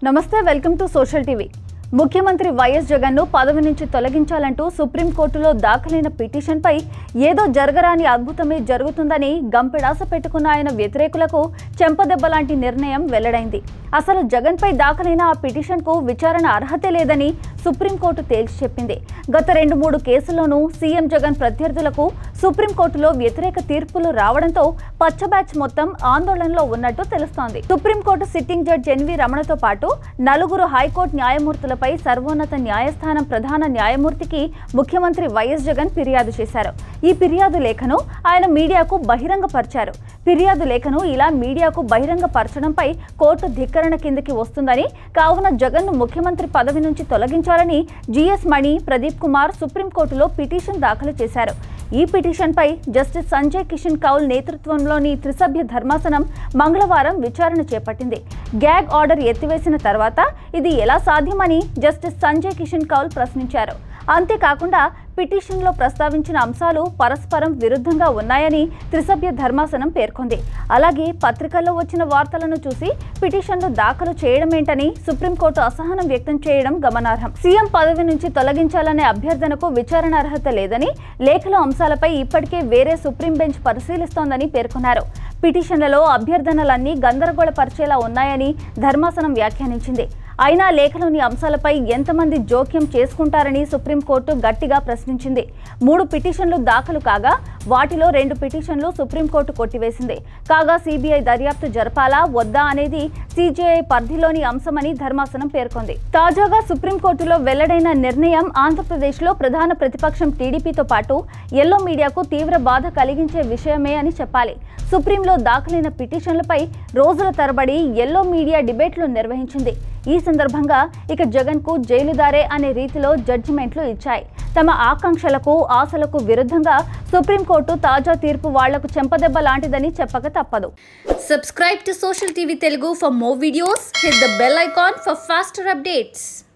నమస్తే welcome to social TV ముఖ్యమంత్రి YS జగన్ను పదవి నుంచి తొలగించాలంటూ సుప్రీంకోర్టులో దాఖలైన పిటిషన్పై ఏదో జరగరాని అద్భుతమే జరుగుతుందని గంపెడాస పెట్టుకున్న ఆయన వ్యతిరేకులకు చెంపదెబ్బ లాంటి నిర్ణయం వెల్లడైంది అసలు జగన్పై దాఖలైన ఆ పిటిషన్కు విచారణ అర్హతే లేదని సుప్రీంకోర్టు తేల్చి చెప్పింది గత రెండు మూడు కేసుల్లోనూ సీఎం జగన్ ప్రత్యర్థులకు సుప్రీంకోర్టులో వ్యతిరేక తీర్పులు రావడంతో పచ్చ బ్యాచ్ మొత్తం ఆందోళనలో ఉన్నట్టు తెలుస్తోంది సుప్రీంకోర్టు సిట్టింగ్ జడ్జి ఎన్వి రమణతో పాటు నలుగురు హైకోర్టు న్యాయమూర్తులపై సర్వోన్నత న్యాయస్థానం ప్రధాన న్యాయమూర్తికి ముఖ్యమంత్రి వైఎస్ జగన్ ఫిర్యాదు చేశారు ఈ ఫిర్యాదు లేఖను ఆయన మీడియాకు బహిరంగపరిచారు ఫిర్యాదు లేఖను ఇలా మీడియాకు బహిరంగపరచడంపై కోర్టు ధిక్కరణ కిందకి వస్తుందని కావున జగన్ను ముఖ్యమంత్రి పదవి నుంచి తొలగించాలని జీఎస్ మణి ప్రదీప్ కుమార్ సుప్రీంకోర్టులో పిటిషన్ దాఖలు చేశారు ఈ పిటిషన్పై జస్టిస్ సంజయ్ కిషన్ కౌల్ నేతృత్వంలోని త్రిసభ్య ధర్మాసనం మంగళవారం విచారణ చేపట్టింది గ్యాగ్ ఆర్డర్ ఎత్తివేసిన తర్వాత ఇది ఎలా సాధ్యమని జస్టిస్ సంజయ్ కిషన్ కౌల్ ప్రశ్నించారు అంతేకాకుండా పిటిషన్లో ప్రస్తావించిన అంశాలు పరస్పరం విరుద్ధంగా ఉన్నాయని త్రిసభ్య ధర్మాసనం పేర్కొంది అలాగే పత్రికల్లో వచ్చిన వార్తలను చూసి పిటిషన్లు దాఖలు చేయడమేంటని సుప్రీంకోర్టు అసహనం వ్యక్తం చేయడం గమనార్హం సీఎం పదవి నుంచి తొలగించాలనే అభ్యర్థనకు విచారణ అర్హత లేదని లేఖలో అంశాలపై ఇప్పటికే వేరే సుప్రీం బెంచ్ పరిశీలిస్తోందని పేర్కొన్నారు పిటిషన్లలో అభ్యర్థనలన్నీ గందరగోళపరిచేలా ఉన్నాయని ధర్మాసనం వ్యాఖ్యానించింది అయినా లేఖలోని అంశాలపై ఎంతమంది జోక్యం చేసుకుంటారని సుప్రీంకోర్టు గట్టిగా ప్రశ్నించింది మూడు పిటిషన్లు దాఖలు కాగా వాటిలో రెండు పిటిషన్లు సుప్రీంకోర్టు కొట్టివేసింది కాగా సిబిఐ దర్యాప్తు జరపాలా వద్దా అనేది సిజేఐ పరిధిలోని అంశమని ధర్మాసనం పేర్కొంది తాజాగా సుప్రీంకోర్టులో వెల్లడైన నిర్ణయం ఆంధ్రప్రదేశ్లో ప్రధాన ప్రతిపక్షం టీడీపీతో పాటు ఎల్లో మీడియాకు తీవ్ర బాధ కలిగించే విషయమే అని చెప్పాలి సుప్రీంలో దాఖలైన పిటిషన్లపై రోజుల తరబడి ఎల్లో మీడియా డిబేట్లు నిర్వహించింది ఈ సందర్భంగా ఇక జగన్కు జైలుదారే అనే రీతిలో జడ్జిమెంట్లు ఇచ్చాయి తమ ఆకాంక్షలకు ఆశలకు విరుద్ధంగా సుప్రీంకోర్టు తాజా తీర్పు వాళ్లకు చెంపదెబ్బ లాంటిదని చెప్పక తప్పదు Subscribe to Social TV Telugu for more videos. Hit the bell icon for faster updates.